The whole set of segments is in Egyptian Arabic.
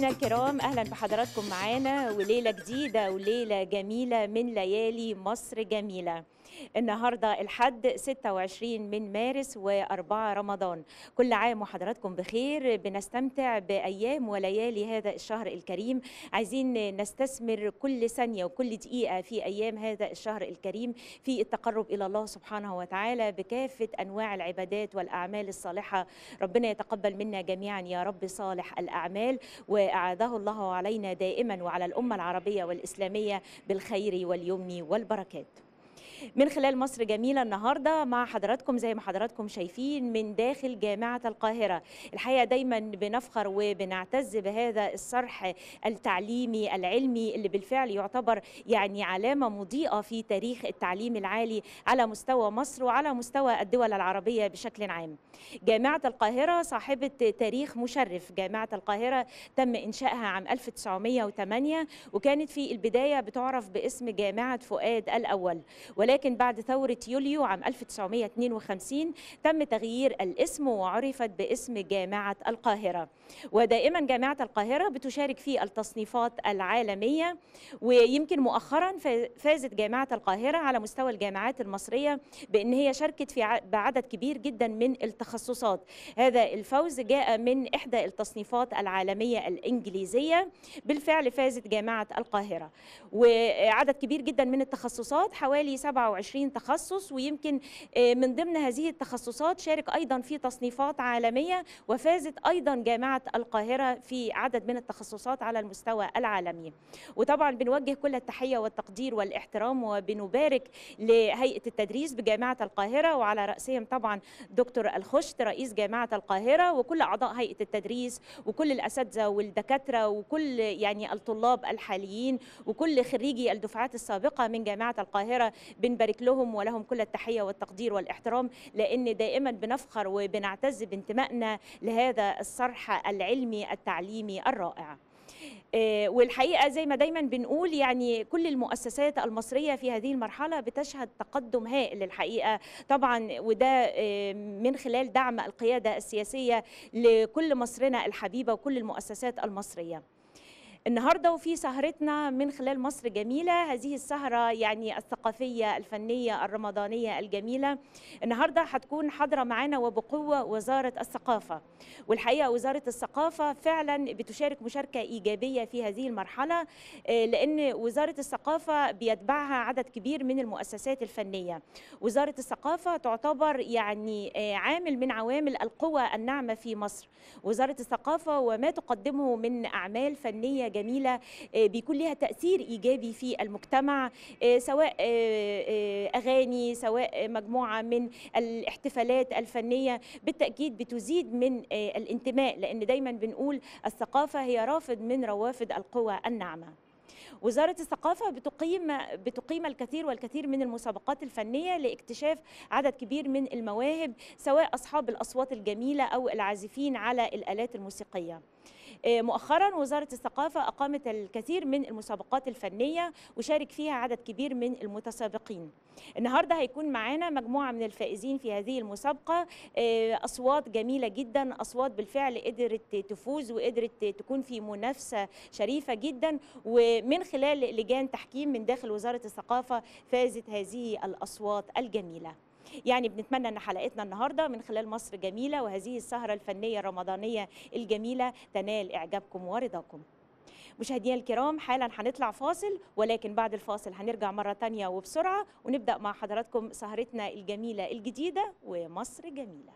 مشاهدينا الكرام اهلا بحضراتكم معانا وليله جديده وليله جميله من ليالي مصر جميله النهارده الحد 26 من مارس و4 رمضان كل عام وحضراتكم بخير بنستمتع بايام وليالي هذا الشهر الكريم عايزين نستثمر كل ثانيه وكل دقيقه في ايام هذا الشهر الكريم في التقرب الى الله سبحانه وتعالى بكافه انواع العبادات والاعمال الصالحه ربنا يتقبل منا جميعا يا رب صالح الاعمال واعاده الله علينا دائما وعلى الامه العربيه والاسلاميه بالخير واليمن والبركات من خلال مصر جميلة النهاردة مع حضراتكم زي ما حضراتكم شايفين من داخل جامعة القاهرة الحقيقة دايما بنفخر وبنعتز بهذا الصرح التعليمي العلمي اللي بالفعل يعتبر يعني علامة مضيئة في تاريخ التعليم العالي على مستوى مصر وعلى مستوى الدول العربية بشكل عام جامعة القاهرة صاحبة تاريخ مشرف جامعة القاهرة تم إنشائها عام 1908 وكانت في البداية بتعرف باسم جامعة فؤاد الأول ولكن بعد ثورة يوليو عام 1952 تم تغيير الاسم وعرفت باسم جامعة القاهرة ودائما جامعة القاهرة بتشارك في التصنيفات العالمية ويمكن مؤخرا فازت جامعة القاهرة على مستوى الجامعات المصرية بأن هي شاركت في بعدد كبير جدا من التخصصات هذا الفوز جاء من إحدى التصنيفات العالمية الإنجليزية بالفعل فازت جامعة القاهرة وعدد كبير جدا من التخصصات حوالي 27 تخصص ويمكن من ضمن هذه التخصصات شارك ايضا في تصنيفات عالميه وفازت ايضا جامعه القاهره في عدد من التخصصات على المستوى العالمي وطبعا بنوجه كل التحيه والتقدير والاحترام وبنبارك لهيئه التدريس بجامعه القاهره وعلى راسهم طبعا دكتور الخشت رئيس جامعه القاهره وكل اعضاء هيئه التدريس وكل الاساتذه والدكاتره وكل يعني الطلاب الحاليين وكل خريجي الدفعات السابقه من جامعه القاهره بنبارك لهم ولهم كل التحية والتقدير والاحترام لأن دائما بنفخر وبنعتز بانتمائنا لهذا الصرح العلمي التعليمي الرائع والحقيقه زي ما دايما بنقول يعني كل المؤسسات المصريه في هذه المرحله بتشهد تقدم هائل الحقيقه طبعا وده من خلال دعم القياده السياسيه لكل مصرنا الحبيبه وكل المؤسسات المصريه النهارده وفي سهرتنا من خلال مصر جميله هذه السهره يعني الثقافيه الفنيه الرمضانيه الجميله النهارده هتكون حاضره معانا وبقوه وزاره الثقافه والحقيقه وزاره الثقافه فعلا بتشارك مشاركه ايجابيه في هذه المرحله لان وزاره الثقافه بيتبعها عدد كبير من المؤسسات الفنيه وزاره الثقافه تعتبر يعني عامل من عوامل القوى الناعمه في مصر وزاره الثقافه وما تقدمه من اعمال فنيه جميله بيكون لها تاثير ايجابي في المجتمع سواء اغاني سواء مجموعه من الاحتفالات الفنيه بالتاكيد بتزيد من الانتماء لان دايما بنقول الثقافه هي رافد من روافد القوى الناعمه وزارة الثقافة بتقيم بتقيم الكثير والكثير من المسابقات الفنية لاكتشاف عدد كبير من المواهب سواء أصحاب الأصوات الجميلة أو العازفين على الآلات الموسيقية. مؤخرا وزاره الثقافه اقامت الكثير من المسابقات الفنيه وشارك فيها عدد كبير من المتسابقين النهارده هيكون معانا مجموعه من الفائزين في هذه المسابقه اصوات جميله جدا اصوات بالفعل قدرت تفوز وقدرت تكون في منافسه شريفه جدا ومن خلال لجان تحكيم من داخل وزاره الثقافه فازت هذه الاصوات الجميله يعني بنتمنى ان حلقتنا النهارده من خلال مصر جميله وهذه السهره الفنيه الرمضانيه الجميله تنال اعجابكم ورضاكم مشاهدينا الكرام حالا هنطلع فاصل ولكن بعد الفاصل هنرجع مرة تانية وبسرعة ونبدأ مع حضراتكم سهرتنا الجميلة الجديدة ومصر جميلة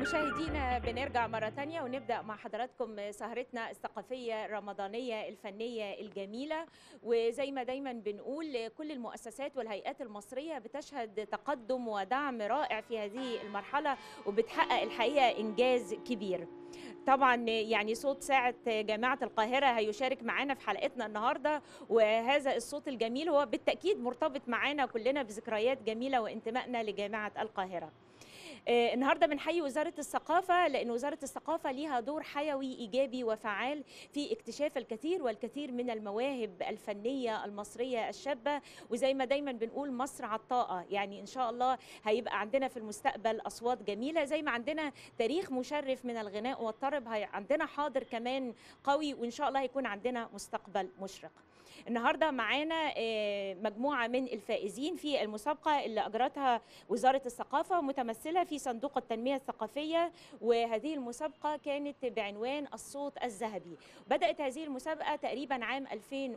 مشاهدينا بنرجع مرة تانية ونبدأ مع حضراتكم سهرتنا الثقافية الرمضانية الفنية الجميلة وزي ما دايما بنقول كل المؤسسات والهيئات المصرية بتشهد تقدم ودعم رائع في هذه المرحلة وبتحقق الحقيقة إنجاز كبير طبعا يعني صوت ساعة جامعة القاهرة هيشارك معانا في حلقتنا النهاردة وهذا الصوت الجميل هو بالتأكيد مرتبط معانا كلنا بذكريات جميلة وانتمائنا لجامعة القاهرة آه، النهارده بنحيي وزاره الثقافه لان وزاره الثقافه ليها دور حيوي ايجابي وفعال في اكتشاف الكثير والكثير من المواهب الفنيه المصريه الشابه وزي ما دايما بنقول مصر عطاءه يعني ان شاء الله هيبقى عندنا في المستقبل اصوات جميله زي ما عندنا تاريخ مشرف من الغناء والطرب هي عندنا حاضر كمان قوي وان شاء الله هيكون عندنا مستقبل مشرق النهارده معانا آه، مجموعه من الفائزين في المسابقه اللي اجرتها وزاره الثقافه متمثله في صندوق التنميه الثقافيه وهذه المسابقه كانت بعنوان الصوت الذهبي بدات هذه المسابقه تقريبا عام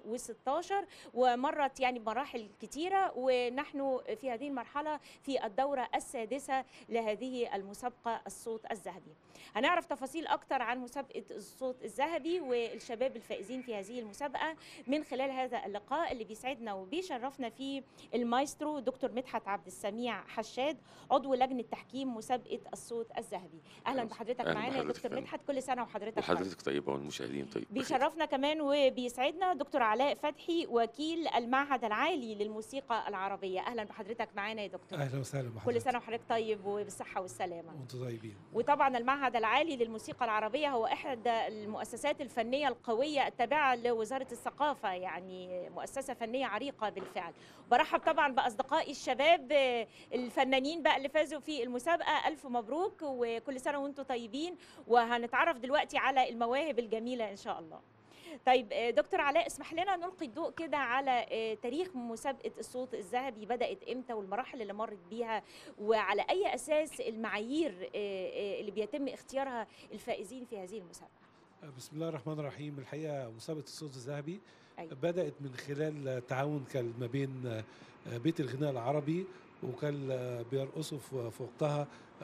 2016 ومرت يعني بمراحل كتيره ونحن في هذه المرحله في الدوره السادسه لهذه المسابقه الصوت الذهبي هنعرف تفاصيل اكتر عن مسابقه الصوت الذهبي والشباب الفائزين في هذه المسابقه من خلال هذا اللقاء اللي بيسعدنا وبيشرفنا فيه المايسترو دكتور مدحت عبد السميع حشاد عضو لجنه تحكيم مسابقه الصوت الذهبي اهلا بحضرتك أهلاً معانا يا بحضرتك دكتور فندم. مدحت كل سنه وحضرتك طيب. وحضرتك طيبة والمشاهدين طيب بخير. بيشرفنا كمان وبيسعدنا دكتور علاء فتحي وكيل المعهد العالي للموسيقى العربيه اهلا بحضرتك معانا يا دكتور اهلا وسهلا كل بحضرتك سنه وحضرتك طيب وبالصحه والسلامه وانتم طيبين وطبعا المعهد العالي للموسيقى العربية هو إحدى المؤسسات الفنية القوية التابعة لوزارة الثقافة يعني مؤسسة فنية عريقة بالفعل برحب طبعا بأصدقائي الشباب آه، الفنانين بقى اللي فازوا في المسابقة ألف مبروك وكل سنة وانتم طيبين وهنتعرف دلوقتي على المواهب الجميلة إن شاء الله طيب آه، دكتور علاء اسمح لنا نلقي الضوء كده على آه، تاريخ مسابقة الصوت الذهبي بدأت امتى والمراحل اللي مرت بيها وعلى اي اساس المعايير آه، آه، اللي بيتم اختيارها الفائزين في هذه المسابقه بسم الله الرحمن الرحيم الحقيقه مسابقه الصوت الذهبي أيوة. بدات من خلال تعاون كان ما بين بيت الغناء العربي وكان بيرقصوا في في وقتها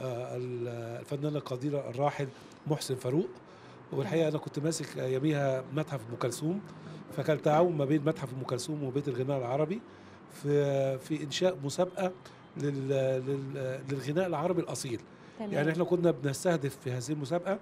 الفنان القدير الراحل محسن فاروق والحقيقه انا كنت ماسك اياميها متحف ام كلثوم فكان تعاون ما بين متحف ام كلثوم وبيت الغناء العربي في في انشاء مسابقه لل لل للغناء العربي الاصيل تمام يعني احنا كنا بنستهدف في هذه المسابقه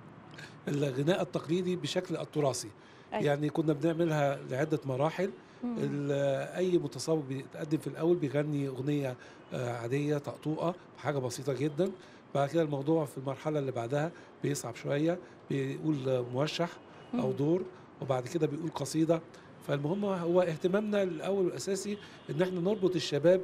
الغناء التقليدي بشكل التراثي أيوة. يعني كنا بنعملها لعده مراحل مم. ال- اي متسابق بيتقدم في الاول بيغني اغنيه آه، عاديه طقطوقه حاجه بسيطه جدا بعد كده الموضوع في المرحله اللي بعدها بيصعب شويه بيقول آه، موشح او مم. دور وبعد كده بيقول قصيده فالمهم هو اهتمامنا الاول والاساسي ان احنا نربط الشباب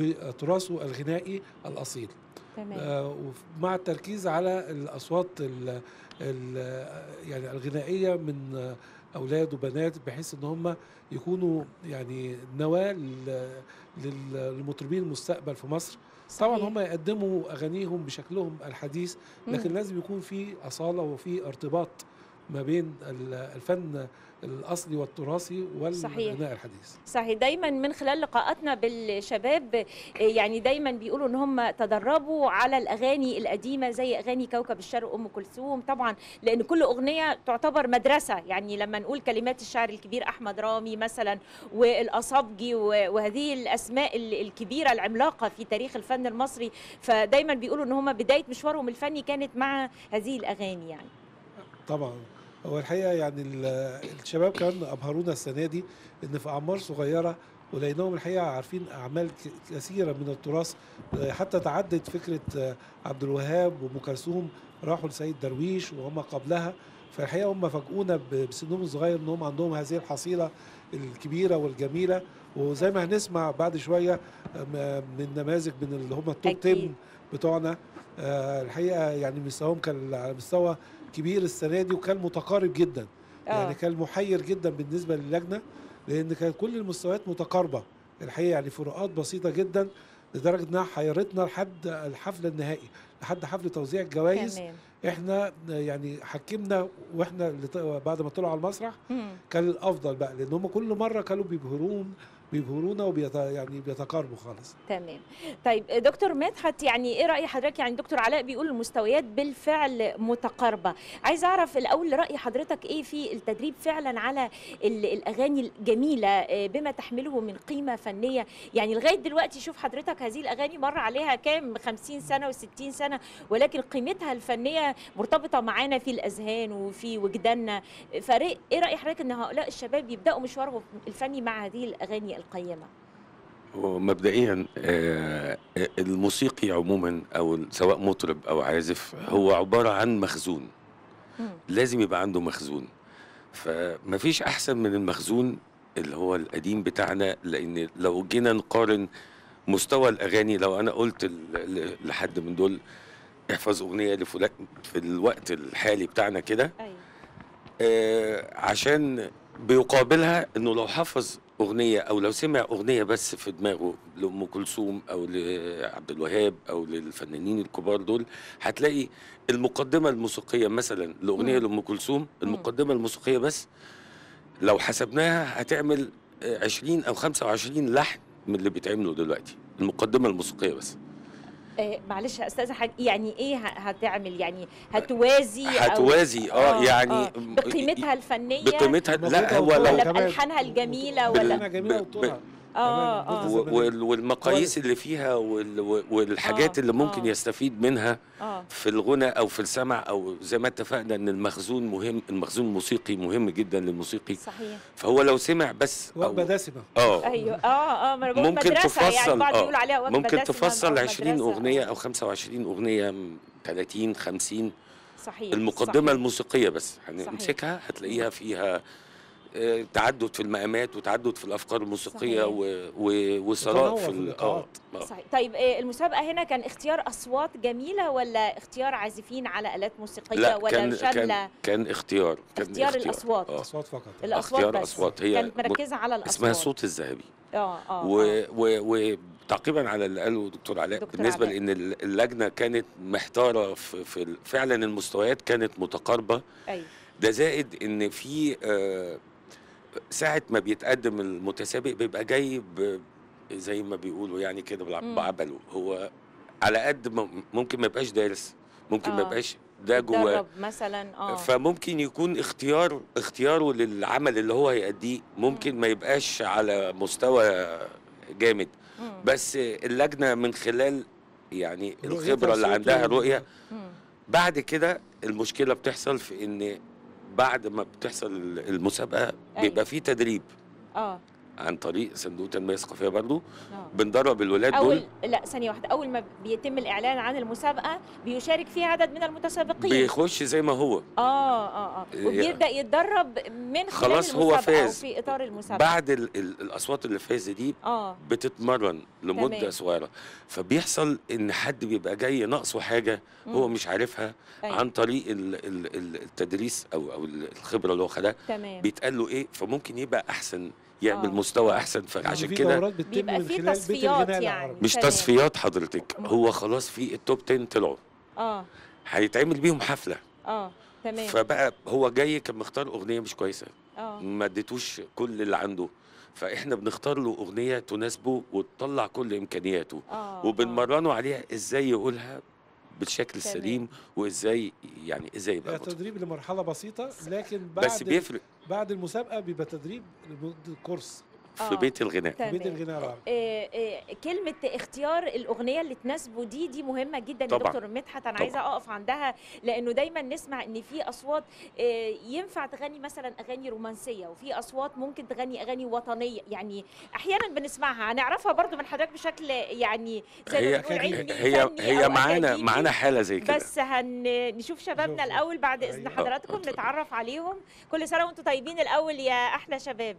بتراثه الغنائي الاصيل تمام آه، ومع التركيز على الاصوات ال ال يعني الغنائيه من آه، اولاد وبنات بحيث ان هم يكونوا يعني نواه لل- لل- للمطربين المستقبل في مصر طبعا صحيح. هم يقدموا اغانيهم بشكلهم الحديث لكن مم. لازم يكون في اصاله وفي ارتباط ما بين ال- الفن الاصلي والتراثي صحيح. والغناء الحديث صحيح دايما من خلال لقاءاتنا بالشباب آه، يعني دايما بيقولوا ان هم تدربوا على الاغاني القديمه زي اغاني كوكب الشرق ام كلثوم طبعا لان كل اغنيه تعتبر مدرسه يعني لما نقول كلمات الشاعر الكبير احمد رامي مثلا والاصابجي و- وهذه الاسماء ال- الكبيره العملاقه في تاريخ الفن المصري فدايما بيقولوا ان هم بدايه مشوارهم الفني كانت مع هذه الاغاني يعني طبعا هو الحقيقه يعني ال- الشباب كمان ابهرونا السنه دي ان في اعمار صغيره ولقيناهم الحقيقه عارفين اعمال ك- كثيره من التراث آه، حتى تعدت فكره آه، عبد الوهاب وام كلثوم راحوا لسيد درويش وهم قبلها فالحقيقه هم فاجئونا ب- بسنهم الصغير ان هم عندهم هذه الحصيله الكبيره والجميله وزي ما هنسمع بعد شويه آه، م- من نماذج من اللي هم التوب أكيد. 10 بتوعنا آه، الحقيقه يعني مستواهم كان على مستوى كبير السنه دي وكان متقارب جدا يعني كان محير جدا بالنسبه للجنه لان كانت كل المستويات متقاربه الحقيقه يعني فروقات بسيطه جدا لدرجه انها حيرتنا لحد الحفل النهائي لحد حفل توزيع الجوائز كمان احنا يعني حكمنا واحنا اللي ط- بعد ما طلعوا على المسرح مم. كان الافضل بقى لان هم كل مره كانوا بيبهرون بيبهرونا وبيت يعني بيتقاربوا خالص تمام طيب دكتور مدحت يعني ايه راي حضرتك يعني دكتور علاء بيقول المستويات بالفعل متقاربه عايز اعرف الاول راي حضرتك ايه في التدريب فعلا على ال- الاغاني الجميله آه، بما تحمله من قيمه فنيه يعني لغايه دلوقتي شوف حضرتك هذه الاغاني مر عليها كام 50 سنه و60 سنه ولكن قيمتها الفنيه مرتبطه معانا في الاذهان وفي وجداننا فرق ايه راي حضرتك ان هؤلاء الشباب يبداوا مشوارهم الفني مع هذه الاغاني القيمه ومبدئيا آه، الموسيقي عموما او سواء مطرب او عازف هو عباره عن مخزون مم. لازم يبقى عنده مخزون فمفيش احسن من المخزون اللي هو القديم بتاعنا لان لو جينا نقارن مستوى الاغاني لو انا قلت ل- ل- لحد من دول احفظ اغنيه لفلان في الوقت الحالي بتاعنا كده ايوه آه، عشان بيقابلها انه لو حفظ اغنيه او لو سمع اغنيه بس في دماغه لام كلثوم او لعبد الوهاب او للفنانين الكبار دول هتلاقي المقدمه الموسيقيه مثلا لاغنيه مم. لام كلثوم المقدمه الموسيقيه بس لو حسبناها هتعمل آه، 20 او 25 لحن من اللي بيتعملوا دلوقتي المقدمه الموسيقيه بس آه، معلش يا استاذه حاج يعني ايه ه- هتعمل يعني هتوازي أو- هتوازي اه يعني بقيمتها الفنيه بقيمتها لا المفروض هو أوطان لو ولا كمان. بألحانها الجميلة بال- ولا- ألحانها جميله ب- وطولها اه كمان اه بص- و- وال- والمقاييس اللي فيها وال- و- والحاجات آه، اللي ممكن آه. يستفيد منها اه في الغنى او في السمع او زي ما اتفقنا ان المخزون مهم المخزون الموسيقي مهم جدا للموسيقي صحيح فهو لو سمع بس وجبه أو دسمه اه ايوه اه اه ما انا بقول ممكن مدرسه يعني تفصل بعض اه يقول عليها وجبه ممكن دسمة تفصل أو 20 مدرسة، اغنيه آه. او 25 اغنيه م- 30 50 صحيح المقدمه صحيح. الموسيقيه بس صحيح. هنمسكها هتلاقيها فيها آه، تعدد في المقامات وتعدد في الافكار الموسيقيه صحيح. و- و- وثراء وتنوع في في ال- اه اللقاءات. آه. صحيح طيب آه، المسابقه هنا كان اختيار اصوات جميله ولا اختيار عازفين على الات موسيقيه لا ولا كان شامله كان كان اختيار كان اختيار الأصوات. آه. اصوات فقط الاصوات اختيار بس أصوات. هي كانت م- مركزه على الاصوات اسمها الصوت الذهبي اه اه و- آه. و- وتعقيبا على اللي قاله دكتور علاء دكتور بالنسبه علاء. لان ال- اللجنه كانت محتاره في, في ال- فعلا المستويات كانت متقاربه ايوه ده زائد ان في آه، ساعه ما بيتقدم المتسابق بيبقى جاي ب- زي ما بيقولوا يعني كده بالع- مم. بعبله هو على قد ما ممكن ما يبقاش دارس ممكن ما آه. يبقاش ده جواه اتدرب مثلا اه فممكن يكون اختيار اختياره للعمل اللي هو هيأديه ممكن ما يبقاش على مستوى جامد مم. بس اللجنه من خلال يعني رؤيتها الخبره اللي صوت عندها و- رؤيه مم. بعد كده المشكله بتحصل في ان بعد ما بتحصل المسابقه بيبقى في تدريب اه عن طريق صندوق التنميه الثقافيه برضو اه بندرب الولاد اول دول لا ثانيه واحده اول ما بيتم الاعلان عن المسابقه بيشارك فيها عدد من المتسابقين بيخش زي ما هو اه اه اه يعني- وبيبدا يتدرب من خلال خلاص هو المسابقة فاز. او في اطار المسابقه بعد ال ال الاصوات اللي فاز دي اه بتتمرن لمده تمام. صغيره فبيحصل ان حد بيبقى جاي ناقصه حاجه هو مم. مش عارفها أيوة. عن طريق ال ال ال التدريس او او الخبره اللي هو خدها تمام بيتقال له ايه فممكن يبقى احسن يعمل آه. مستوى احسن فعشان في كده دورات بتتم بيبقى من في خلال بيت تصفيات الغناء يعني. العربي مش تمام. تصفيات حضرتك م- هو خلاص في التوب 10 طلعوا اه هيتعمل بيهم حفله اه تمام فبقى هو جاي كان مختار اغنيه مش كويسه اه ما اديتوش كل اللي عنده فاحنا بنختار له اغنيه تناسبه وتطلع كل امكانياته اه وبنمرنه عليها ازاي يقولها بالشكل تمام. السليم وازاي يعني ازاي هي يبقى مطرب. تدريب لمرحله بسيطه لكن بعد بس بيفرق بعد المسابقه بيبقى تدريب لمده كورس في آه. بيت الغناء تمام. بيت الغناء العربي آه، آه، كلمة اختيار الأغنية اللي تناسبه دي دي مهمة جدا يا طبعاً. دكتور مدحت أنا طبعاً. عايزة أقف عندها لأنه دايما نسمع إن في أصوات آه، ينفع تغني مثلا أغاني رومانسية وفي أصوات ممكن تغني أغاني وطنية يعني أحيانا بنسمعها هنعرفها برضو من حضرتك بشكل يعني زي ما هي بنقول علمي هي فني هي أو معانا أكاديمي. معانا حاله زي كده بس هنشوف شبابنا نشوف. الأول بعد إذن أيوة. حضراتكم اتفضل. نتعرف عليهم كل سنة وأنتم طيبين الأول يا أحلى شباب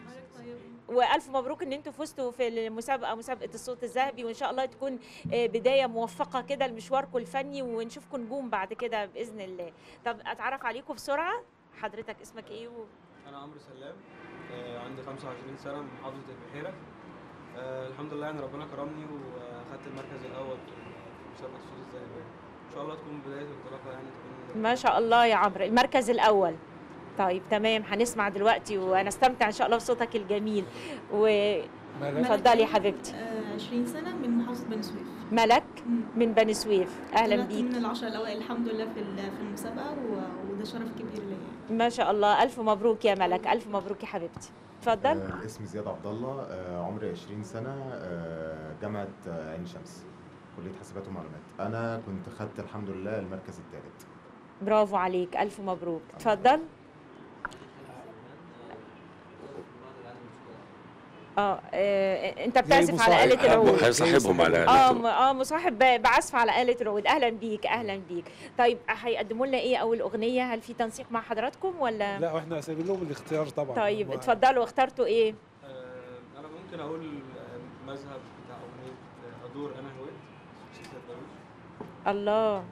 والف مبروك ان انتوا فزتوا في المسابقه مسابقه الصوت الذهبي وان شاء الله تكون آه، بدايه موفقه كده لمشواركم الفني ونشوفكم نجوم بعد كده باذن الله طب اتعرف عليكم بسرعه حضرتك اسمك ايه و... انا عمرو سلام آه، عندي 25 سنه من محافظه البحيره آه، الحمد لله يعني ربنا كرمني واخدت المركز الاول في مسابقه الصوت الذهبي ان شاء الله تكون بدايه انطلاقه يعني تكون ما شاء الله يا عمرو المركز الاول طيب تمام هنسمع دلوقتي ونستمتع ان شاء الله بصوتك الجميل ملك اتفضلي يا حبيبتي آه، 20 سنة من محافظة بني سويف ملك مم. من بني سويف اهلا طلعت بيك من العشرة الأوائل الحمد لله في ال- في المسابقة و- وده شرف كبير ليا ما شاء الله الف مبروك يا ملك الف مبروك يا حبيبتي اتفضل آه، اسمي زياد عبد الله آه، عمري 20 سنه آه، جامعه آه، عين شمس كليه حاسبات ومعلومات انا كنت خدت الحمد لله المركز الثالث برافو عليك الف مبروك اتفضل اه آه، انت بتعزف على مصاحب. آلة العود هيصاحبهم على اه آلة م- اه مصاحب ب- بعزف على آلة العود اهلا بيك اهلا بيك طيب هيقدموا لنا ايه اول اغنيه هل في تنسيق مع حضراتكم ولا لا واحنا سايبين لهم الاختيار طبعا طيب هم- اتفضلوا اخترتوا ايه آه، انا ممكن اقول آه، مذهب بتاع اغنيه آه، ادور انا هويت سيد درويش الله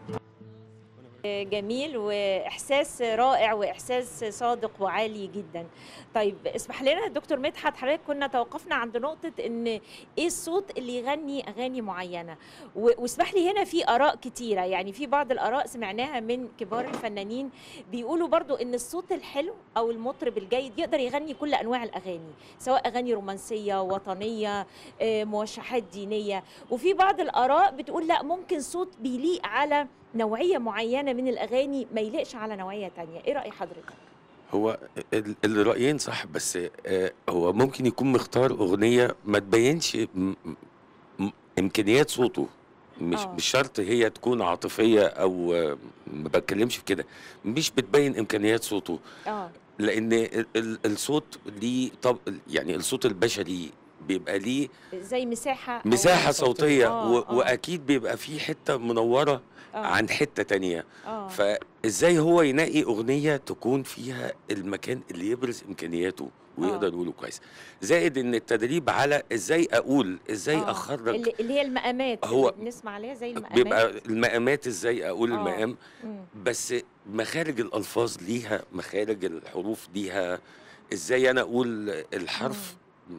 آه، جميل واحساس رائع واحساس صادق وعالي جدا طيب اسمح لنا يا دكتور مدحت حضرتك كنا توقفنا عند نقطه ان ايه الصوت اللي يغني اغاني معينه و- واسمح لي هنا في اراء كتيره يعني في بعض الاراء سمعناها من كبار الفنانين بيقولوا برضو ان الصوت الحلو او المطرب الجيد يقدر يغني كل انواع الاغاني سواء اغاني رومانسيه وطنيه آه، موشحات دينيه وفي بعض الاراء بتقول لا ممكن صوت بيليق على نوعيه معينه من الاغاني ما يليقش على نوعيه تانية ايه راي حضرتك هو ال- الرأيين صح بس آه، هو ممكن يكون مختار أغنية ما تبينش م- م- إمكانيات صوته مش آه. مش شرط هي تكون عاطفية أو آه، ما بتكلمش في كده مش بتبين إمكانيات صوته اه لأن ال- ال- الصوت ليه طب يعني الصوت البشري بيبقى ليه زي مساحه أو- مساحة صوتية. صوتية آه، و- آه. وأكيد بيبقى فيه حتة منورة آه. عن حتة تانية اه فازاي هو ينقي اغنيه تكون فيها المكان اللي يبرز امكانياته ويقدر آه. يقوله كويس زائد ان التدريب على ازاي اقول ازاي آه. اخرج اللي, اللي هي المقامات هو اللي بنسمع عليها زي المقامات بيبقى المقامات ازاي اقول آه. المقام مم. بس مخارج الالفاظ ليها مخارج الحروف ليها ازاي انا اقول الحرف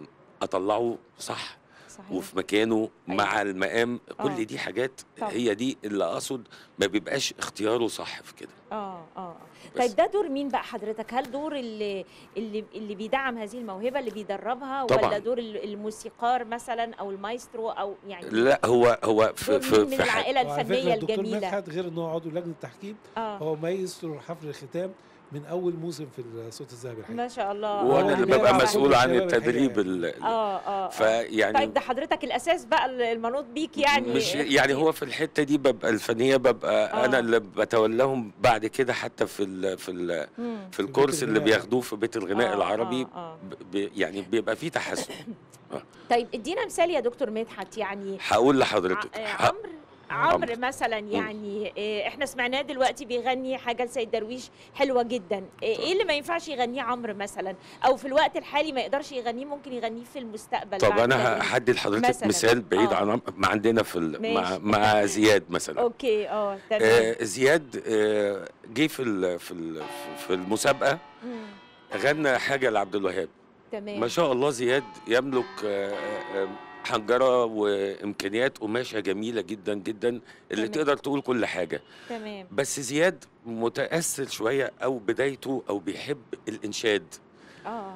اطلعه صح صحيح وفي مكانه مع المقام آه. كل دي حاجات طبعا. هي دي اللي اقصد ما بيبقاش اختياره صح في كده اه اه بس. طيب ده دور مين بقى حضرتك هل دور اللي اللي اللي بيدعم هذه الموهبه اللي بيدربها ولا طبعاً. دور ال- الموسيقار مثلا او المايسترو او يعني لا هو هو في دور في مين من في ح- العائله وعلى فكرة الفنيه الدكتور الجميله مدحت غير ان هو عضو لجنه التحكيم اه هو مايسترو حفل الختام من اول موسم في الصوت الذهبي الحقيقي ما شاء الله وانا هو اللي بيلعب ببقى على مسؤول عن الشباب التدريب الحقيقة ال- ال- اه اه آه. فيعني طيب ده حضرتك الاساس بقى المنوط بيك يعني مش يعني هو في الحته دي ببقى الفنيه ببقى آه. انا اللي بتولاهم بعد كده حتى في ال في ال مم. في بيت الكورس اللي الغناء. بياخدوه في بيت الغناء آه، العربي آه، آه. ب- ب- يعني بيبقى فيه تحسن طيب ادينا مثال يا دكتور مدحت يعني هقول لحضرتك ع- ح- عمرو عمرو عمرو. مثلا يعني إيه، احنا سمعناه دلوقتي بيغني حاجه لسيد درويش حلوه جدا ايه إيه اللي ما ينفعش يغنيه عمرو مثلا او في الوقت الحالي ما يقدرش يغنيه ممكن يغنيه في المستقبل طب بعد انا كده؟ هحدد لحضرتك مثلاً. مثال بعيد آه. عن عم- ما عندنا في ال- مع ماشي. مع زياد مثلا اوكي اه تمام آه زياد آه جه في ال- في ال- في المسابقه مم، غنى حاجه لعبد الوهاب تمام ما شاء الله زياد يملك آه، آه، حنجره وامكانيات قماشه جميله جدا جدا اللي تمام. تقدر تقول كل حاجه تمام بس زياد متاثر شويه او بدايته او بيحب الانشاد اه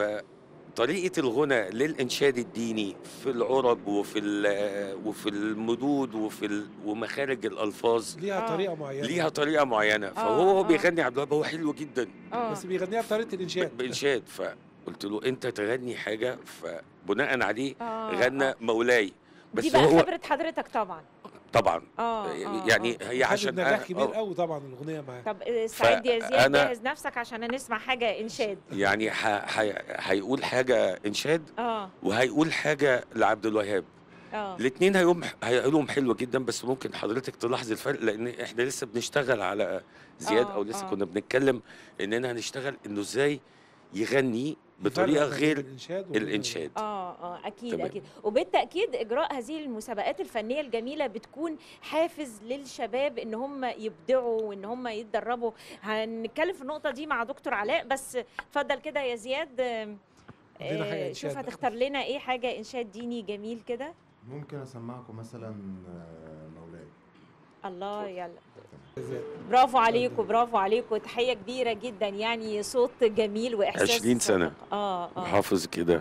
فطريقه الغنى للانشاد الديني في العرب وفي ال- وفي المدود وفي ال- ومخارج الالفاظ ليها آه. طريقه معينه ليها طريقه معينه فهو آه. بيغني عبد الوهاب هو حلو جدا اه بس بيغنيها بطريقه الانشاد بانشاد فقلت له انت تغني حاجه فبناء عليه آه، غنى آه. مولاي بس دي بقى هو خبره حضرتك طبعا طبعا اه آه، يعني آه. هي خدت عشان نجاح أنا- كبير آه، قوي طبعا الاغنيه معاه طب استعد يا زياد فأنا- جهز نفسك عشان نسمع حاجه انشاد يعني ح- ح- هيقول حاجه انشاد اه وهيقول حاجه لعبد الوهاب اه الاثنين هيقوم هيقولهم حلوه جدا بس ممكن حضرتك تلاحظ الفرق لان احنا لسه بنشتغل على زياد آه، او لسه آه. كنا بنتكلم اننا هنشتغل انه ازاي يغني بطريقه يفرق بين غير الانشاد وبين الانشاد اه اه اكيد تمام. اكيد وبالتاكيد اجراء هذه المسابقات الفنيه الجميله بتكون حافز للشباب ان هم يبدعوا وان هم يتدربوا هنتكلم في النقطه دي مع دكتور علاء بس اتفضل كده يا زياد آم، عندنا حاجة آه، إنشاد شوف بقى. هتختار لنا ايه حاجه انشاد ديني جميل كده ممكن اسمعكم مثلا آه، مولاي الله يلا زياد. برافو عليكم برافو عليكم تحيه كبيره جدا يعني صوت جميل واحساس 20 سنة. صادق. اه اه حافظ كده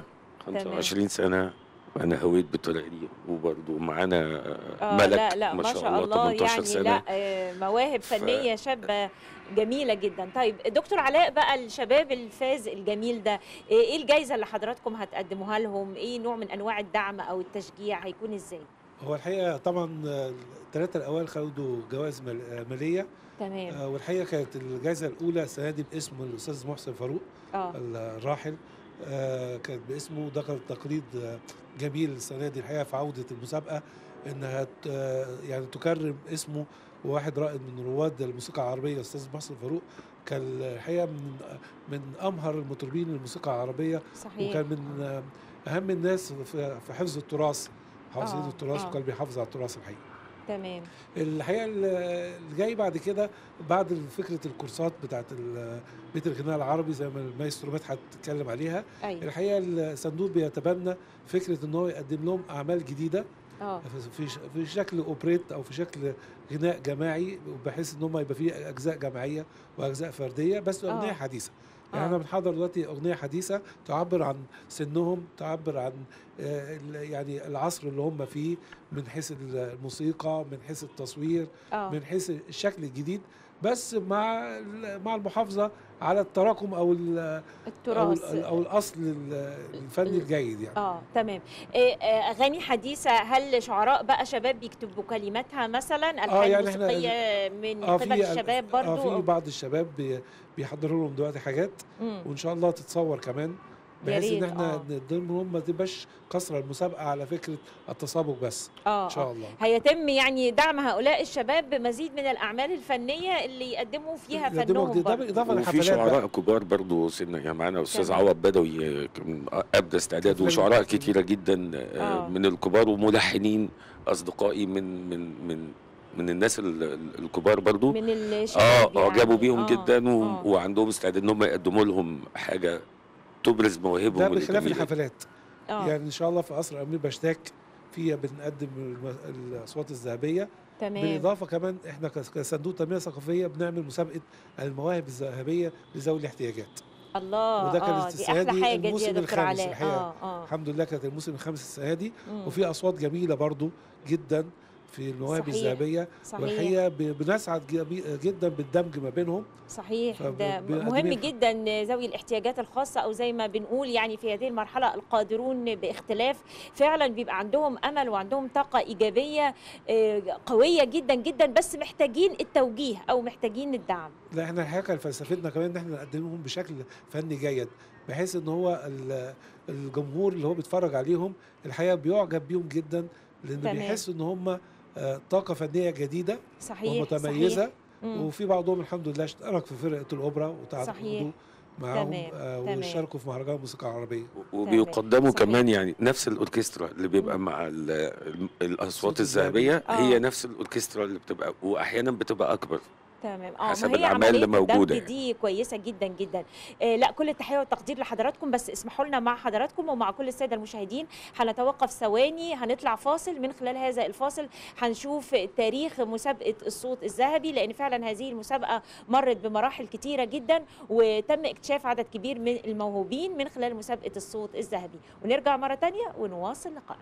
25 سنه انا هويت بالطريقه دي وبرضه معانا آه ملك لا لا ما ما شاء الله 18 يعني سنه لا آه، مواهب ف- فنيه شابه جميله جدا طيب دكتور علاء بقى الشباب الفاز الجميل ده ايه إيه الجايزه اللي حضراتكم هتقدموها لهم ايه نوع من انواع الدعم او التشجيع هيكون ازاي هو الحقيقه طبعا الثلاثه الاوائل خدوا جوائز مال- آه، ماليه تمام آه، والحقيقه كانت الجائزه الاولى السنه دي باسم الاستاذ محسن فاروق اه الراحل آه، كانت باسمه ده كان تقليد آه، جميل السنه دي الحقيقه في عوده المسابقه انها ت- آه، يعني تكرم اسمه وواحد رائد من رواد الموسيقى العربيه الاستاذ محسن فاروق كان الحقيقه من من امهر المطربين الموسيقى العربيه صحيح وكان من آه، اهم الناس في في حفظ التراث حافظين آه، التراث آه. وكان بيحافظ على التراث الحقيقي تمام الحقيقه ال- اللي جاي بعد كده بعد فكره الكورسات بتاعت ال- بيت الغناء العربي زي ما المايسترو مدحت اتكلم عليها ايوه الحقيقه الصندوق بيتبنى فكره ان هو يقدم لهم اعمال جديده اه في ش- في شكل اوبريت او في شكل غناء جماعي بحيث ان هم يبقى فيه اجزاء جماعيه واجزاء فرديه بس آه. اغنيه حديثه يعني آه. احنا بنحضر دلوقتي اغنيه حديثه تعبر عن سنهم تعبر عن آه، ال- يعني العصر اللي هم فيه من حيث الموسيقى من حيث التصوير اه من حيث الشكل الجديد بس مع ال- مع المحافظه على التراكم او ال- او التراث ال- او الاصل ال- الفني الجيد يعني اه تمام إيه آه، اغاني حديثه هل شعراء بقى شباب بيكتبوا كلماتها مثلا الحان يعني إحنا- موسيقيه من اه قبل الشباب برضو اه في بعض الشباب بي- بيحضروا لهم دلوقتي حاجات مم. وان شاء الله تتصور كمان يا بحيث ان ريت، احنا آه. نقدمهم ما تبقاش قصر المسابقه على فكره التسابق بس اه ان شاء آه. الله هيتم يعني دعم هؤلاء الشباب بمزيد من الاعمال الفنيه اللي يقدموا فيها يقدموا فنهم ده برضو. بالاضافه وفي للحفلات بقى. شعراء كبار برضو سنة يعني معانا استاذ تمام. عوض بدوي كان ابدى استعداد فنان وشعراء كتير. كتيره جدا آه، آه. من الكبار وملحنين اصدقائي من من من من الناس ال- ال- الكبار برضو من الشباب اه يعني. اعجبوا بيهم آه، جدا و... آه. وعندهم استعداد ان هم يقدموا لهم حاجه تبرز مواهبهم ده بخلاف الجميلة. الحفلات آه. يعني ان شاء الله في قصر امير بشتاك فيها بنقدم الم- الاصوات الذهبيه تمام بالاضافه كمان احنا كس- كصندوق تنميه ثقافيه بنعمل مسابقه المواهب الذهبيه لذوي الاحتياجات الله وده كانت اه دي السنة احلى دي حاجه دي يا الموسم دكتور الخامس علاء الحقيقة. اه اه الحمد لله كانت الموسم الخامس السنه دي مم. وفي اصوات جميله برضو جدا في المواهب صحيح. الذهبيه صحيح والحقيقه ب- بنسعد جمي- جدا بالدمج ما بينهم صحيح فب- ده بنقدم مهم لهم- جدا ذوي الاحتياجات الخاصة أو زي ما بنقول يعني في هذه المرحلة القادرون باختلاف فعلا بيبقى عندهم أمل وعندهم طاقة إيجابية آه، قوية جدا جدا بس محتاجين التوجيه أو محتاجين الدعم لا احنا الحقيقه كان فلسفتنا كمان ان احنا نقدمهم بشكل فني جيد بحيث ان هو ال- الجمهور اللي هو بيتفرج عليهم الحقيقه بيعجب بيهم جدا لان تمام. بيحس ان هم آه، طاقه فنيه جديده صحيح ومتميزه صحيح. مم. وفي بعضهم الحمد لله اشترك في فرقه الاوبرا وتعاقدوا صحيح. معاهم تمام، آه، تمام. واشتركوا في مهرجان الموسيقى العربيه وبيقدموا صحيح. كمان يعني نفس الاوركسترا اللي بيبقى مم. مع ال- ال- الاصوات الصوت الذهبيه آه. هي نفس الاوركسترا اللي بتبقى واحيانا بتبقى اكبر تمام اه حسب ما هي الأعمال عملية اللي موجودة الدمج يعني. دي كويسة جدا جدا آه لا كل التحية والتقدير لحضراتكم بس اسمحوا لنا مع حضراتكم ومع كل السادة المشاهدين هنتوقف ثواني هنطلع فاصل من خلال هذا الفاصل هنشوف تاريخ مسابقة الصوت الذهبي لأن فعلا هذه المسابقة مرت بمراحل كتيرة جدا وتم اكتشاف عدد كبير من الموهوبين من خلال مسابقة الصوت الذهبي ونرجع مرة تانية ونواصل لقائنا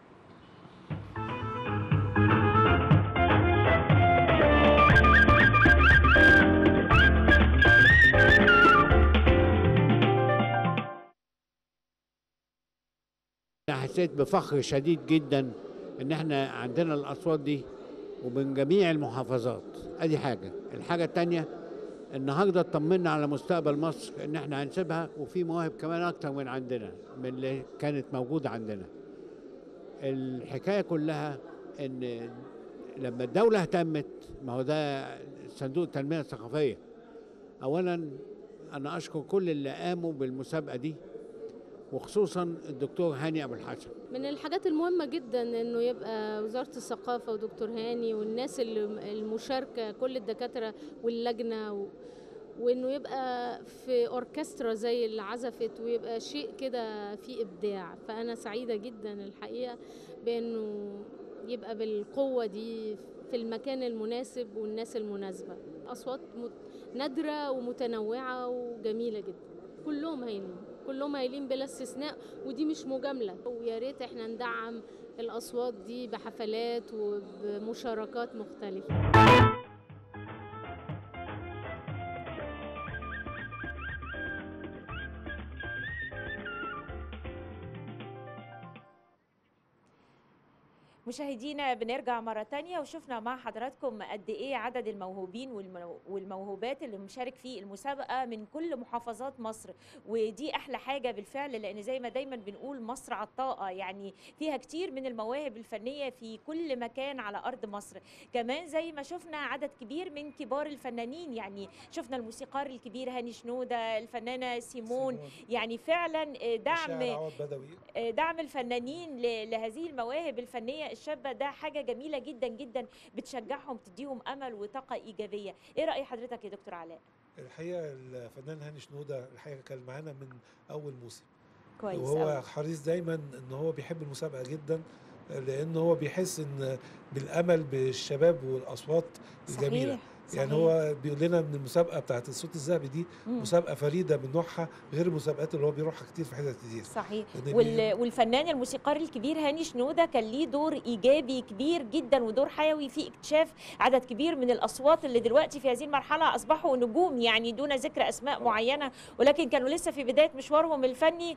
أنا حسيت بفخر شديد جدا إن إحنا عندنا الأصوات دي ومن جميع المحافظات أدي حاجة الحاجة التانية النهاردة اطمنا على مستقبل مصر إن إحنا هنسيبها وفي مواهب كمان أكتر من عندنا من اللي كانت موجودة عندنا الحكاية كلها إن لما الدولة اهتمت ما هو ده صندوق التنمية الثقافية أولا أنا أشكر كل اللي قاموا بالمسابقة دي وخصوصا الدكتور هاني ابو الحسن من الحاجات المهمة جدا انه يبقى وزارة الثقافة ودكتور هاني والناس اللي المشاركة كل الدكاترة واللجنة و... وانه يبقى في اوركسترا زي اللي عزفت ويبقى شيء كده فيه ابداع فانا سعيدة جدا الحقيقة بانه يبقى بالقوة دي في المكان المناسب والناس المناسبة اصوات مت- نادرة ومتنوعة وجميلة جدا كلهم هايلين كلهم هايلين بلا استثناء ودي مش مجامله ويا ريت احنا ندعم الاصوات دي بحفلات وبمشاركات مختلفه مشاهدينا بنرجع مرة تانية وشفنا مع حضراتكم قد إيه عدد الموهوبين والمو- والموهوبات اللي مشارك في المسابقة من كل محافظات مصر ودي أحلى حاجة بالفعل لأن زي ما دايما بنقول مصر عطاءة يعني فيها كتير من المواهب الفنية في كل مكان على أرض مصر كمان زي ما شفنا عدد كبير من كبار الفنانين يعني شفنا الموسيقار الكبير هاني شنودة الفنانة سيمون يعني فعلا آه، دعم الشاعر عوض بدوي آه، دعم الفنانين ل- لهذه المواهب الفنيه الشابه ده حاجه جميله جدا جدا بتشجعهم تديهم امل وطاقه ايجابيه ايه راي حضرتك يا دكتور علاء الحقيقه الفنان هاني شنوده الحقيقه كان معانا من اول موسم كويس وهو أوي. حريص دايما ان هو بيحب المسابقه جدا لان هو بيحس ان بالامل بالشباب والاصوات الجميله صحيح يعني صحيح. هو بيقول لنا ان المسابقه بتاعت الصوت الذهبي دي مم. مسابقه فريده من نوعها غير المسابقات اللي هو بيروحها كتير في حتت كتير صحيح لأن وال... بي- والفنان الموسيقار الكبير هاني شنوده كان ليه دور ايجابي كبير جدا ودور حيوي في اكتشاف عدد كبير من الاصوات اللي دلوقتي في هذه المرحله اصبحوا نجوم يعني دون ذكر اسماء معينه ولكن كانوا لسه في بدايه مشوارهم الفني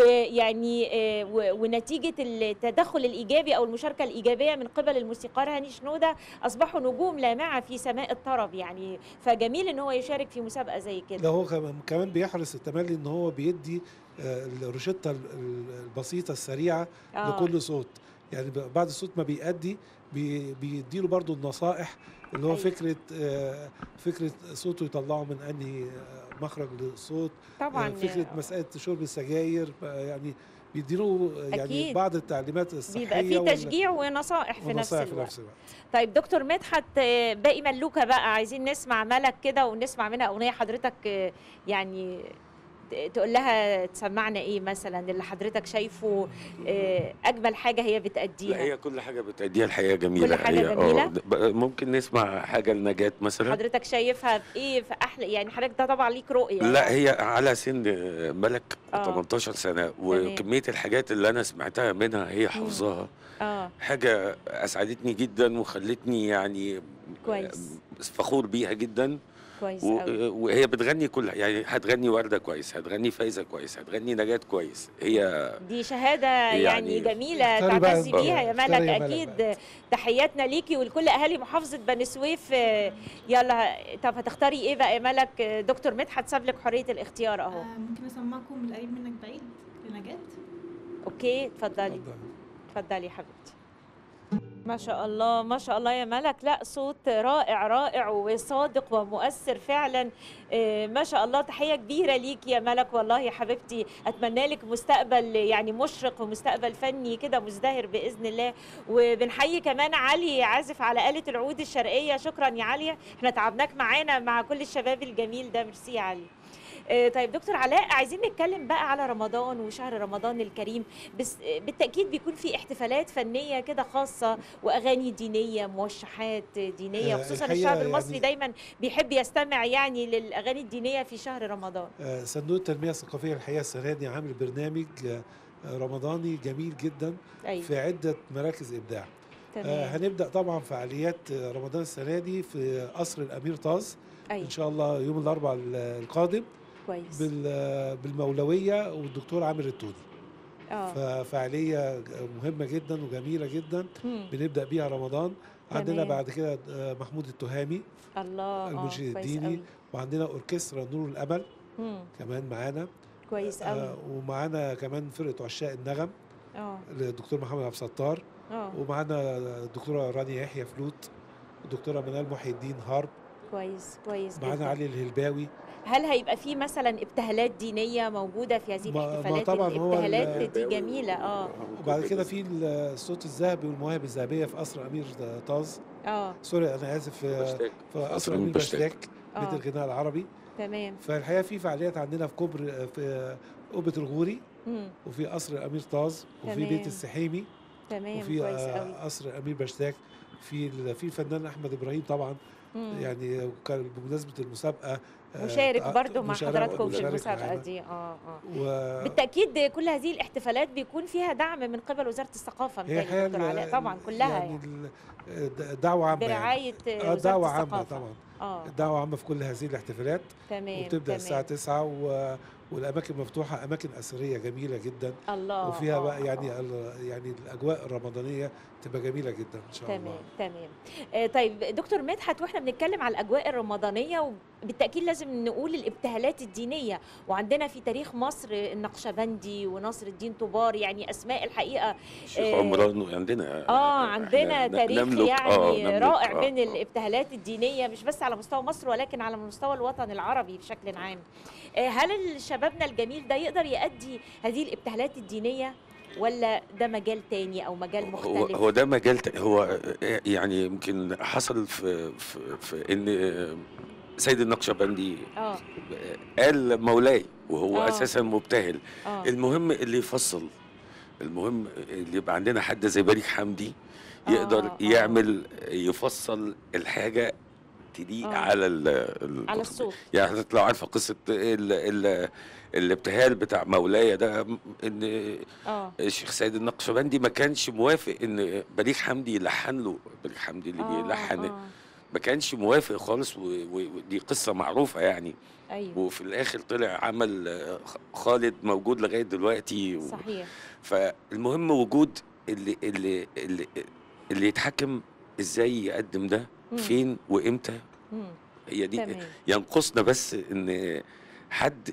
ويعني آه، و- ونتيجه التدخل الايجابي او المشاركه الايجابيه من قبل الموسيقار هاني شنوده اصبحوا نجوم لامعه في سماء الطرب يعني فجميل ان هو يشارك في مسابقه زي ده كده هو كمان- كمان بيحرص التملي ان هو بيدي آه، الروشته ال- ال- البسيطه السريعه آه. لكل صوت يعني ب- بعد الصوت ما بيأدي بي- بيديله برضو النصائح اللي هو أيوة. فكره آه، فكره صوته يطلعه من انهي آه، مخرج للصوت طبعا آه، فكره مساله شرب السجاير آه، يعني بيديله آه، يعني أكيد. بعض التعليمات الصحيه بيبقى في وال- تشجيع ونصائح في نفس ونصائح في الوقت نفس الوقت طيب دكتور مدحت آه، باقي ملوكه بقى عايزين نسمع ملك كده ونسمع منها اغنيه حضرتك آه، يعني ت- تقول لها تسمعنا ايه مثلا اللي حضرتك شايفه آه، اجمل حاجه هي لا بتأديها هي كل حاجه بتأديها الحقيقه جميله كل حاجة هي- آه، جميلة؟ ب- ممكن نسمع حاجه لنجاة مثلا حضرتك شايفها في ايه في احلى يعني حضرتك ده طبعا ليك رؤيه لا يعني. هي على سن ملك آه. 18 سنه وكميه الحاجات اللي انا سمعتها منها هي حافظاها اه حاجه اسعدتني جدا وخلتني يعني كويس. فخور بيها جدا كويس و- قوي وهي بتغني كلها يعني هتغني ورده كويس هتغني فايزه كويس هتغني نجاة كويس هي دي شهاده يعني, يعني جميله اختاري بقى- تعتزي بيها يا اختاري ملك يا ملك اكيد بقى. تحياتنا ليكي ولكل اهالي محافظه بني سويف آه، يلا طب هتختاري ايه بقى يا ملك آه، دكتور مدحت ساب لك حريه الاختيار اهو آه، ممكن اسمعكم القريب منك بعيد لنجاة اوكي اتفضلي اتفضل. اتفضلي يا حبيبتي ما شاء الله ما شاء الله يا ملك لا صوت رائع رائع وصادق ومؤثر فعلا آه، ما شاء الله تحية كبيرة ليك يا ملك والله يا حبيبتي أتمنى لك مستقبل يعني مشرق ومستقبل فني كده مزدهر بإذن الله وبنحيي كمان علي عازف على آلة العود الشرقية شكرا يا علي احنا تعبناك معانا مع كل الشباب الجميل ده ميرسي يا علي آه، طيب دكتور علاء عايزين نتكلم بقى على رمضان وشهر رمضان الكريم بس آه، بالتأكيد بيكون في احتفالات فنية كده خاصة وأغاني دينية موشحات دينية آه، خصوصا الحقيقة الشعب المصري يعني- دايما بيحب يستمع يعني للأغاني الدينية في شهر رمضان آه، صندوق التنميه الثقافيه الحقيقه السنه دي عامل برنامج آه، رمضاني جميل جدا أيوة في عده مراكز ابداع آه، تمام هنبدا طبعا فعاليات آه، رمضان السنه دي في قصر الامير طاز أيوة ان شاء الله يوم الاربعاء ال- القادم كويس بال- آه، بالمولويه والدكتور عامر التوني اه ففعاليه مهمه جدا وجميله جدا مم. بنبدا بيها رمضان عندنا تمام. بعد كده آه، محمود التهامي الله اه المنشد كويس الديني قوي وعندنا اوركسترا نور الامل مم. كمان معانا كويس آه، قوي ومعانا كمان فرقه عشاق النغم اه للدكتور محمد عبد الستار اه ومعانا الدكتوره رانيا يحيى فلوت الدكتوره منال محي الدين هارب كويس كويس معانا جدا علي الهلباوي هل هيبقى في مثلا ابتهالات دينيه موجوده في هذه ما- ما الاحتفالات طبعاً هو ال- الابتهالات دي جميله اه وبعد كده في الصوت الذهبي والمواهب الذهبيه في قصر امير طاز اه سوري انا اسف في بشتاك. في قصر قصر أمير امير بشتاك. بشتاك آه. بيت الغناء العربي تمام فالحقيقه في فعاليات عندنا في كوبري في قبه الغوري مم. وفي قصر الامير طاز وفي تمام. بيت السحيمي تمام وفي كويس آه، قوي قصر الامير بشتاك في ال- في الفنان احمد ابراهيم طبعا مم. يعني كان بمناسبه المسابقه آه، مشارك تع- برضو مع مشارك- حضراتكم في مشارك المسابقه معانا. دي اه اه و... بالتاكيد كل هذه الاحتفالات بيكون فيها دعم من قبل وزاره الثقافه هي متهيألي دكتور حال- علاء طبعا كلها يعني يعني, ال- د- دعوه عامه يعني. برعايه آه، وزاره دعوه عامه الثقافه طبعا اه دعوه عامه في كل هذه الاحتفالات تمام وبتبدا الساعه تمام 9 و... والاماكن مفتوحه اماكن اثريه جميله جدا الله وفيها آه، بقى يعني آه. ال- يعني الاجواء الرمضانيه تبقى جميله جدا ان شاء تمام الله تمام آه، طيب دكتور مدحت واحنا بنتكلم على الاجواء الرمضانيه وبالتاكيد لازم نقول الابتهالات الدينيه وعندنا في تاريخ مصر النقشبندي ونصر الدين طوبار يعني اسماء الحقيقه الشيخ آه، عمران عندنا اه إحنا عندنا ن- تاريخ نملك- يعني آه، نملك- رائع آه، من آه. الابتهالات الدينيه مش بس على مستوى مصر ولكن على مستوى الوطن العربي بشكل عام آه، هل شبابنا الجميل ده يقدر يؤدي هذه الابتهالات الدينيه ولا ده مجال تاني او مجال هو مختلف هو ده مجال ت- هو يعني يمكن حصل في في, في ان سيد النقشبندي اه قال مولاي وهو آه. اساسا مبتهل اه المهم اللي يفصل المهم اللي يبقى عندنا حد زي بليغ حمدي يقدر آه، آه. يعمل يفصل الحاجه تليق آه. على ال ال- على الصوت يعني حضرتك لو عارفه قصه ال ال الابتهال بتاع مولاي ده ان اه الشيخ سيد النقشبندي ما كانش موافق ان بليغ حمدي يلحن له بليغ حمدي اللي آه، بيلحن آه. ما كانش موافق خالص و- و- ودي قصه معروفه يعني ايوه وفي الاخر طلع عمل آه، خ- خالد موجود لغايه دلوقتي و- صحيح فالمهم وجود اللي اللي اللي, اللي يتحكم ازاي يقدم ده مم. فين وامتى مم. هي دي تمام ينقصنا بس ان حد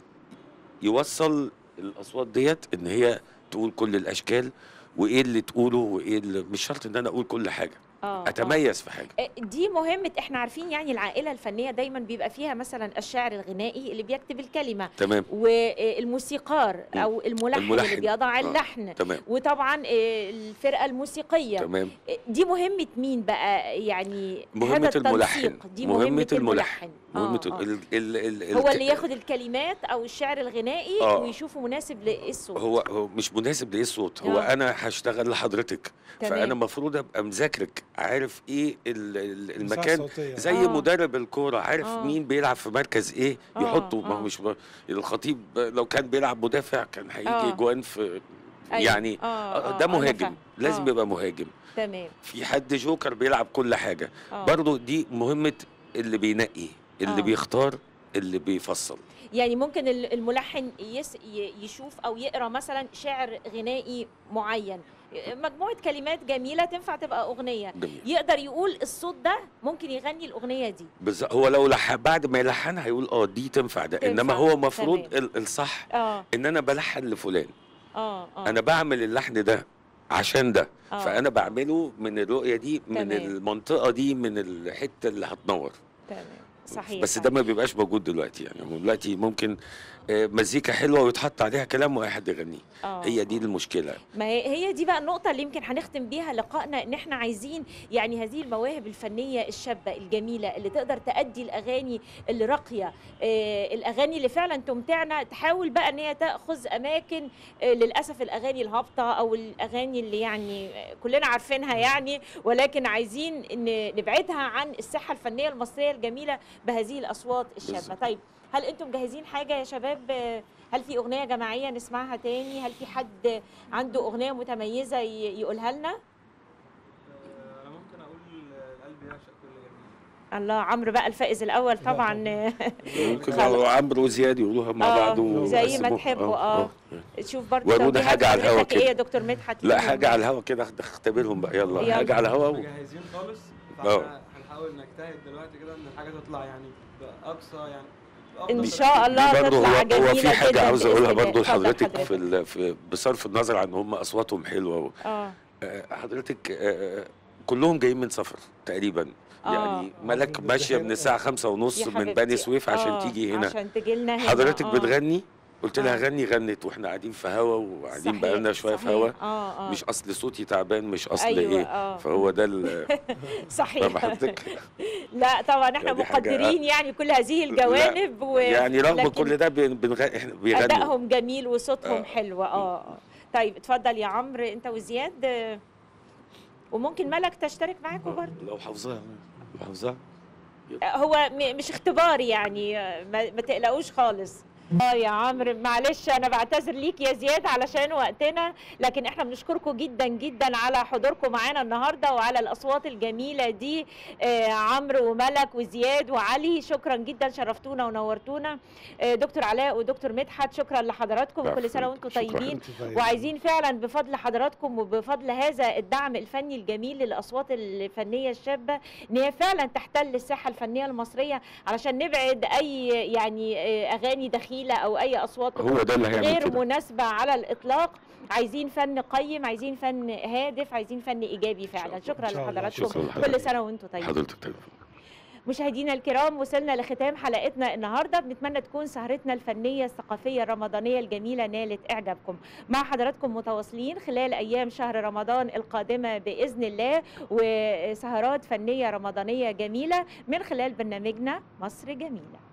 يوصل الاصوات ديت ان هي تقول كل الاشكال وايه اللي تقوله وايه اللي مش شرط ان انا اقول كل حاجه اه آه. اتميز في حاجه آه، دي مهمة احنا عارفين يعني العائلة الفنية دايما بيبقى فيها مثلا الشاعر الغنائي اللي بيكتب الكلمة تمام والموسيقار مم. او الملحن, الملحن. اللي بيضع آه. اللحن تمام وطبعا آه، الفرقة الموسيقية تمام آه، دي مهمة مين بقى يعني مهمة هذا الملحن. التنسيق دي مهمة مهمة, الملحن. مهمة آه، آه. ال ال ال هو الك- اللي ياخد الكلمات او الشعر الغنائي آه. ويشوفه مناسب لايه الصوت هو هو مش مناسب لايه الصوت هو آه. انا هشتغل لحضرتك تمام. فانا المفروض ابقى مذاكرك عارف ايه ال- ال- المساحة المكان الصوتية. زي آه. مدرب الكوره عارف آه. مين بيلعب في مركز ايه آه، يحطه ما آه. هو مش ب- الخطيب لو كان بيلعب مدافع كان هيجي آه. جوان في أيوة. يعني آه، آه، آه، ده أنا مهاجم فاهمة. لازم آه. يبقى مهاجم تمام في حد جوكر بيلعب كل حاجه آه. برضه دي مهمه اللي بينقي اللي آه. بيختار اللي بيفصل يعني ممكن ال- الملحن يس ي- يشوف او يقرا مثلا شعر غنائي معين مجموعه كلمات جميله تنفع تبقى اغنيه جميل يقدر يقول الصوت ده ممكن يغني الاغنيه دي بالظبط هو لو لح... بعد ما يلحنها هيقول اه دي تنفع ده تنفع. انما هو المفروض تمام. ال- الصح اه ان انا بلحن لفلان اه اه انا بعمل اللحن ده عشان ده آه. فانا بعمله من الرؤيه دي من تمام. المنطقه دي من الحته اللي هتنور تمام صحيح بس ده ما بيبقاش موجود دلوقتي يعني هو دلوقتي ممكن آه، مزيكا حلوه ويتحط عليها كلام واحد يغنيه آه، هي دي آه. المشكله ما هي هي دي بقى النقطة اللي يمكن هنختم بيها لقائنا ان احنا عايزين يعني هذه المواهب الفنية الشابة الجميلة اللي تقدر تأدي الأغاني اللي راقية آه الأغاني اللي فعلا تمتعنا تحاول بقى ان هي تأخذ أماكن آه للأسف الأغاني الهابطة أو الأغاني اللي يعني آه، كلنا عارفينها يعني ولكن عايزين ان نبعدها عن الساحة الفنية المصرية الجميلة بهذه الأصوات الشابة بالظبط. طيب هل انتم مجهزين حاجة يا شباب آه، هل في أغنية جماعية نسمعها تاني هل في حد عنده أغنية متميزة ي- يقولها لنا آه، انا ممكن اقول القلب يعشق كل جميل الله عمرو بقى الفائز الأول طبعا ممكن خلاص. لو عمرو وزياد يقولوها مع آه، بعض زي ما ويقسموها. تحبوا، آه. شوف برضه ورونا توجيهات حاجة على الهوا حضرتك كده. ايه يا دكتور مدحت لا فيهم؟ حاجه على الهوا كده اختبرهم بقى يلا, يلا. حاجه على الهوا و... مجهزين خالص آه. فاحنا هنحاول نجتهد دلوقتي كده ان الحاجه تطلع يعني باقصى يعني بأفضل ان طريقة. شاء الله دي برضه تطلع هو, جميلة هو في حاجه جداً عاوز بإذن اقولها الله. برضه اتفضل لحضرتك في, ال... في بصرف النظر عن هم اصواتهم حلوه و... اه آه، حضرتك آه، كلهم جايين من سفر تقريبا آه. يعني ملك آه، ماشيه من بالدحيح. الساعه خمسة ونص يا من حبيبتي. بني سويف عشان آه، تيجي هنا عشان تجي لنا هنا حضرتك آه. بتغني قلت لها آه. غني غنت واحنا قاعدين في هوا وقاعدين صحيح، بقالنا شويه في صحيح. هوا اه اه مش اصل صوتي تعبان مش اصل أيوة، ايه آه. فهو ده ال- صحيح فاهم حضرتك لا طبعا احنا دي حاجة- مقدرين يعني كل هذه الجوانب و... يعني رغم لكن كل ده بن- بنغ... احنا بيغنوا ادائهم جميل وصوتهم آه. حلو اه آه. طيب اتفضل يا عمرو انت وزياد آه، وممكن ملك تشترك معاكم برضه لو حافظاها لو حافظاها هو م- مش اختبار يعني ما, ما تقلقوش خالص اه يا عمرو معلش انا بعتذر ليك يا زياد علشان وقتنا لكن احنا بنشكركم جدا جدا على حضوركم معانا النهارده وعلى الاصوات الجميله دي آه عمرو وملك وزياد وعلي شكرا جدا شرفتونا ونورتونا آه دكتور علاء ودكتور مدحت شكرا لحضراتكم العفو. وكل سنه وانتم شكراً. طيبين وعايزين فعلا بفضل حضراتكم وبفضل هذا الدعم الفني الجميل للاصوات الفنيه الشابه ان هي فعلا تحتل الساحه الفنيه المصريه علشان نبعد اي يعني آه، اغاني دخيله او اي اصوات هو ده اللي هيعمل غير كده مناسبه على الاطلاق عايزين فن قيم عايزين فن هادف عايزين فن ايجابي فعلا شكرا إن شاء الله. لحضراتكم شكراً كل لحضرتك. سنه وانتم طيبين حضرتك طيب مشاهدينا الكرام وصلنا لختام حلقتنا النهارده بنتمنى تكون سهرتنا الفنيه الثقافيه الرمضانيه الجميله نالت اعجابكم مع حضراتكم متواصلين خلال ايام شهر رمضان القادمه باذن الله وسهرات فنيه رمضانيه جميله من خلال برنامجنا مصر جميله